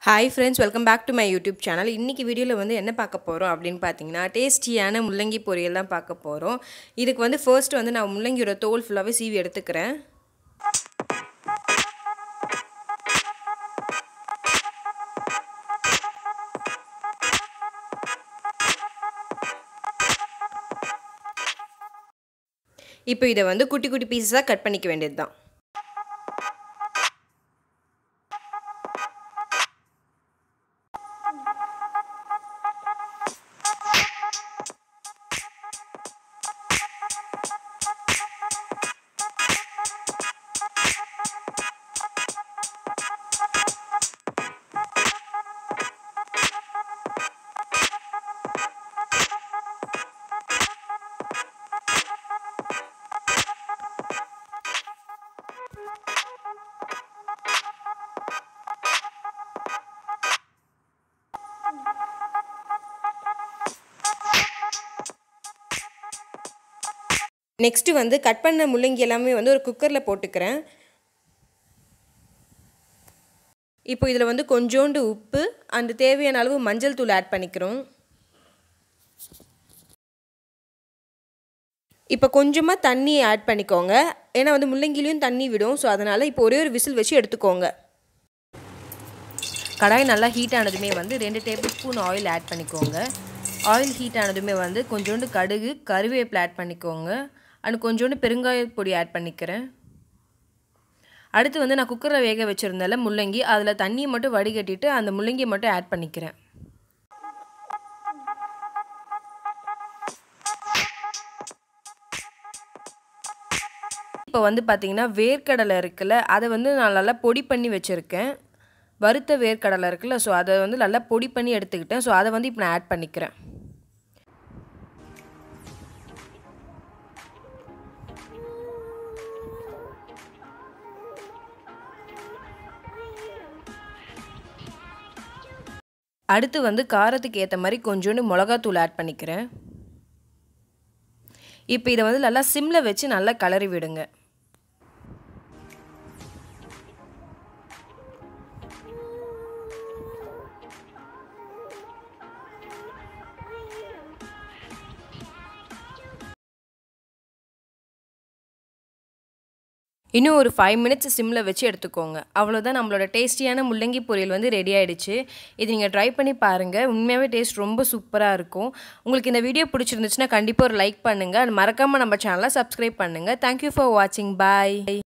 hi friends welcome back to my YouTube channel இன்றைக்கி வீடியோவில் வந்து என்ன பார்க்க போகிறோம் அப்படின்னு பார்த்தீங்கன்னா டேஸ்டியான முள்ளங்கி பொரியல் தான் பார்க்க போகிறோம் இதுக்கு வந்து ஃபர்ஸ்ட் வந்து நான் முள்ளங்கியோட தோல் ஃபுல்லாகவே சீவி எடுத்துக்கிறேன் இப்போ இதை வந்து குட்டி குட்டி பீஸஸாக கட் பண்ணிக்க வேண்டியது தான் நெக்ஸ்ட்டு வந்து கட் பண்ண முள்ளங்கி எல்லாமே வந்து ஒரு குக்கரில் போட்டுக்கிறேன் இப்போ இதில் வந்து கொஞ்சோண்டு உப்பு அந்த தேவையான அளவு மஞ்சள் தூள் ஆட் பண்ணிக்கிறோம் இப்போ கொஞ்சமாக தண்ணி ஆட் பண்ணிக்கோங்க ஏன்னா வந்து முள்ளங்கிலையும் தண்ணி விடும் ஸோ அதனால் இப்போ ஒரே ஒரு விசில் வச்சு எடுத்துக்கோங்க கடாய் நல்லா ஹீட் ஆனதுமே வந்து ரெண்டு டேபிள் ஸ்பூன் ஆயில் ஆட் பண்ணிக்கோங்க ஆயில் ஹீட் ஆனதுமே வந்து கொஞ்சோண்டு கடுகு கருவேப்பிலை ஆட் பண்ணிக்கோங்க அண்ட் கொஞ்சோண்டு பெருங்காய பொடி ஆட் பண்ணிக்கிறேன் அடுத்து வந்து நான் குக்கரில் வேக வச்சுருந்தால முள்ளங்கி அதில் தண்ணியை மட்டும் வடிகட்டிட்டு அந்த முள்ளங்கியை மட்டும் ஆட் பண்ணிக்கிறேன் இப்போ வந்து பார்த்திங்கன்னா வேர்க்கடலை இருக்குல்ல அதை வந்து நான் நல்லா பொடி பண்ணி வச்சுருக்கேன் வறுத்த வேர்க்கடலை இருக்குல்ல ஸோ அதை வந்து நல்லா பொடி பண்ணி எடுத்துக்கிட்டேன் ஸோ அதை வந்து இப்போ நான் ஆட் பண்ணிக்கிறேன் அடுத்து வந்து காரத்துக்கு ஏற்ற மாதிரி கொஞ்சோண்டு மிளகாத்தூள் ஆட் பண்ணிக்கிறேன் இப்போ இதை வந்து நல்லா சிம்மில் வச்சு நல்லா கலரி விடுங்க இன்னும் ஒரு ஃபைவ் மினிட்ஸ் சிம்மில் வச்சு எடுத்துக்கோங்க அவ்வளோதான் நம்மளோட டேஸ்டியான முள்ளங்கி பொரியல் வந்து ரெடி ஆகிடுச்சு இது நீங்கள் ட்ரை பண்ணி பாருங்கள் உண்மையாகவே டேஸ்ட் ரொம்ப சூப்பராக இருக்கும் உங்களுக்கு இந்த வீடியோ பிடிச்சிருந்துச்சுன்னா கண்டிப்பாக ஒரு லைக் பண்ணுங்கள் மறக்காமல் நம்ம சேனலை சப்ஸ்கிரைப் பண்ணுங்கள் தேங்க்யூ ஃபார் வாட்சிங் பாய்